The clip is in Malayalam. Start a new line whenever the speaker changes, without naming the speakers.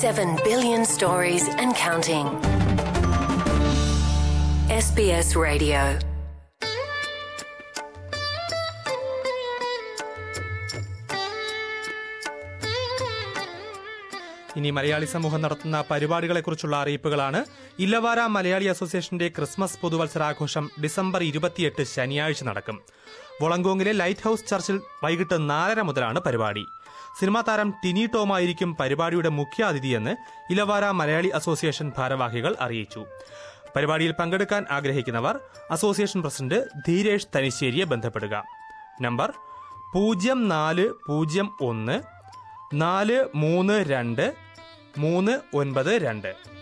7 billion stories and counting. SBS Radio.
ഇനി മലയാളി സമൂഹം നടത്തുന്ന പരിപാടികളെക്കുറിച്ചുള്ള അറിയിപ്പുകളാണ് ഇല്ലവാര മലയാളി അസോസിയേഷന്റെ ക്രിസ്മസ് പുതുവത്സരാഘോഷം ഡിസംബർ ഇരുപത്തിയെട്ട് ശനിയാഴ്ച നടക്കും വൊളങ്കോങ്ങിലെ ലൈറ്റ് ഹൌസ് ചർച്ചിൽ വൈകിട്ട് നാലര മുതലാണ് പരിപാടി സിനിമാ താരം ടിനി ടോമായിരിക്കും പരിപാടിയുടെ മുഖ്യാതിഥിയെന്ന് ഇലവാര മലയാളി അസോസിയേഷൻ ഭാരവാഹികൾ അറിയിച്ചു പരിപാടിയിൽ പങ്കെടുക്കാൻ ആഗ്രഹിക്കുന്നവർ അസോസിയേഷൻ പ്രസിഡന്റ് ധീരേഷ് തനിശ്ശേരിയെ ബന്ധപ്പെടുക നമ്പർ പൂജ്യം നാല് പൂജ്യം ഒന്ന് നാല് മൂന്ന് രണ്ട് മൂന്ന് ഒൻപത് രണ്ട്